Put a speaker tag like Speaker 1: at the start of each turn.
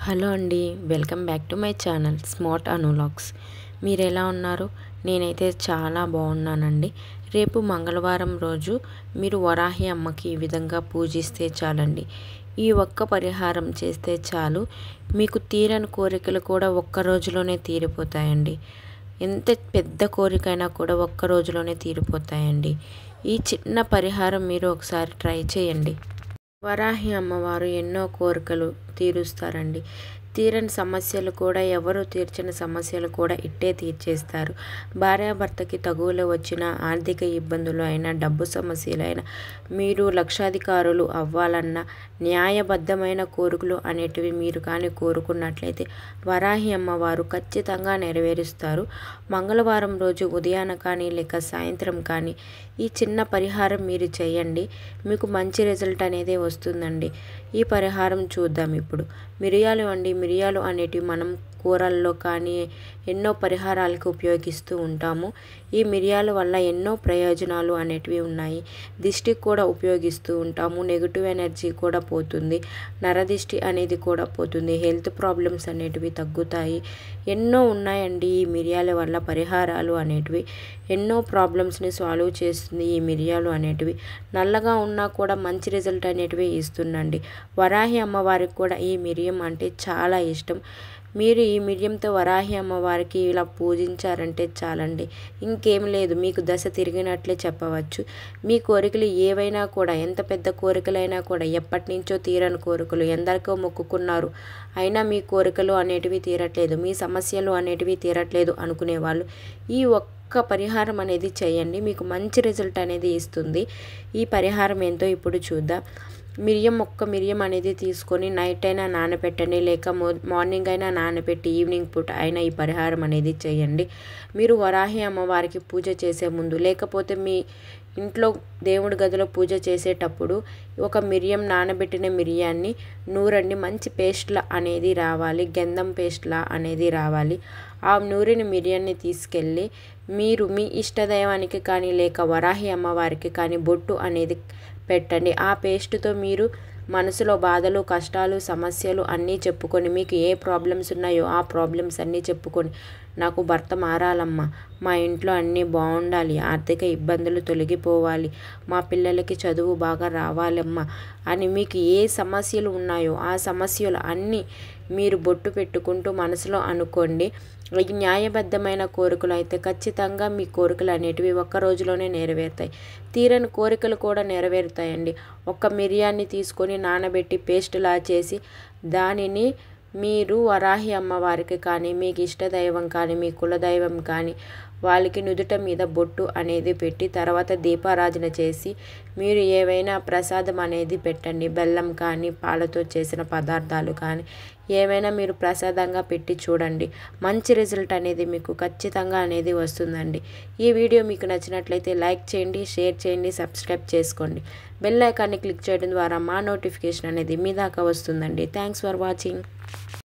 Speaker 1: hello అండి welcome back to my channel smart అనులాగ్స్ మీరు ఎలా ఉన్నారు నేనైతే చాలా బాగున్నానండి రేపు మంగళవారం రోజు మీరు వరాహి అమ్మకి ఈ విధంగా పూజిస్తే చాలండి ఈ ఒక్క పరిహారం చేస్తే చాలు మీకు తీరని కోరికలు కూడా ఒక్క రోజులోనే తీరిపోతాయండి ఎంత పెద్ద కోరికైనా కూడా ఒక్క రోజులోనే తీరిపోతాయండి ఈ చిన్న పరిహారం మీరు ఒకసారి ట్రై చేయండి వరాహి అమ్మవారు ఎన్నో కోరికలు తీరుస్తారండి తీరని సమస్యలు కూడా ఎవరు తీర్చని సమస్యలు కూడా ఇట్టే తీర్చేస్తారు భార్యాభర్తకి తగువలో వచ్చిన ఆర్థిక ఇబ్బందులు అయినా డబ్బు సమస్యలైనా మీరు లక్షాధికారులు అవ్వాలన్న న్యాయబద్ధమైన కోరికలు అనేటివి మీరు కానీ కోరుకున్నట్లయితే వరాహి అమ్మవారు ఖచ్చితంగా నెరవేరుస్తారు మంగళవారం రోజు ఉదయాన కానీ లేక సాయంత్రం కానీ ఈ చిన్న పరిహారం మీరు చేయండి మీకు మంచి రిజల్ట్ అనేది వస్తుందండి ఈ పరిహారం చూద్దాం ఇప్పుడు మిరియాలు అండి మిరియాలు అనేటివి మనం కూరల్లో కానీ ఎన్నో పరిహారాలకు ఉపయోగిస్తూ ఉంటాము ఈ మిరియాల వల్ల ఎన్నో ప్రయోజనాలు అనేటివి ఉన్నాయి దిష్టికి కూడా ఉపయోగిస్తూ ఉంటాము నెగిటివ్ ఎనర్జీ కూడా పోతుంది నరదిష్టి అనేది కూడా పోతుంది హెల్త్ ప్రాబ్లమ్స్ అనేటివి తగ్గుతాయి ఎన్నో ఉన్నాయండి ఈ మిరియాల వల్ల పరిహారాలు అనేటివి ఎన్నో ప్రాబ్లమ్స్ని సాల్వ్ చేస్తుంది ఈ మిరియాలు అనేటివి నల్లగా ఉన్నా కూడా మంచి రిజల్ట్ అనేటివి ఇస్తుందండి వరాహి అమ్మవారికి కూడా ఈ మిరియం అంటే చాలా ఇష్టం మీరు ఈ మిరియంతో వరాహి అమ్మవారికి ఇలా పూజించారంటే చాలండి ఇంకేం లేదు మీకు దశ తిరిగినట్లే చెప్పవచ్చు మీ కోరికలు ఏవైనా కూడా ఎంత పెద్ద కోరికలైనా కూడా ఎప్పటి నుంచో తీరని కోరికలు ఎందరికో మొక్కుకున్నారు అయినా మీ కోరికలు అనేటివి తీరట్లేదు మీ సమస్యలు అనేటివి తీరట్లేదు అనుకునేవాళ్ళు ఈ ఒక్క పరిహారం అనేది చేయండి మీకు మంచి రిజల్ట్ అనేది ఇస్తుంది ఈ పరిహారం ఏంటో ఇప్పుడు చూద్దాం మిరియం ఒక్క మిరియం అనేది తీసుకొని నైట్ అయినా నానబెట్టండి లేక మార్నింగ్ అయినా నానబెట్టి ఈవినింగ్ పూట అయినా ఈ పరిహారం అనేది చేయండి మీరు వరాహి అమ్మవారికి పూజ చేసే ముందు లేకపోతే మీ ఇంట్లో దేవుడి గదిలో పూజ చేసేటప్పుడు ఒక మిరియం నానబెట్టిన మిరియాన్ని నూరండి మంచి పేస్ట్లా అనేది రావాలి గంధం పేస్ట్లా అనేది రావాలి ఆ నూరిన మిరియాన్ని తీసుకెళ్ళి మీరు మీ ఇష్టదైవానికి కానీ లేక వరాహి అమ్మవారికి కానీ బొట్టు అనేది పెట్టండి ఆ పేస్ట్తో మీరు మనసులో బాధలు కష్టాలు సమస్యలు అన్నీ చెప్పుకొని మీకు ఏ ప్రాబ్లమ్స్ ఉన్నాయో ఆ ప్రాబ్లమ్స్ అన్నీ చెప్పుకొని నాకు భర్త మారాలమ్మా మా ఇంట్లో అన్నీ బాగుండాలి ఆర్థిక ఇబ్బందులు తొలగిపోవాలి మా పిల్లలకి చదువు బాగా రావాలమ్మా అని మీకు ఏ సమస్యలు ఉన్నాయో ఆ సమస్యలు అన్నీ మీరు బొట్టు పెట్టుకుంటూ మనసులో అనుకోండి ఈ న్యాయబద్ధమైన కోరికలు అయితే ఖచ్చితంగా మీ కోరికలు అనేటివి ఒక్క రోజులోనే నెరవేరుతాయి తీరని కోరికలు కూడా నెరవేరుతాయండి ఒక్క మిరియాన్ని తీసుకొని నానబెట్టి పేస్ట్లా చేసి దానిని మీరు వరాహి అమ్మవారికి కానీ మీకు ఇష్టదైవం కానీ మీ కులదైవం కానీ వాళ్ళకి నుదుట మీద బొట్టు అనేది పెట్టి తర్వాత దీపారాధన చేసి మీరు ఏవైనా ప్రసాదం అనేది పెట్టండి బెల్లం కానీ పాలతో చేసిన పదార్థాలు కానీ ఏవైనా మీరు ప్రసాదంగా పెట్టి చూడండి మంచి రిజల్ట్ అనేది మీకు ఖచ్చితంగా అనేది వస్తుందండి ఈ వీడియో మీకు నచ్చినట్లయితే లైక్ చేయండి షేర్ చేయండి సబ్స్క్రైబ్ చేసుకోండి బెల్ ఐకాన్ని క్లిక్ చేయడం ద్వారా మా నోటిఫికేషన్ అనేది మీ దాకా వస్తుందండి థ్యాంక్స్ ఫర్ వాచింగ్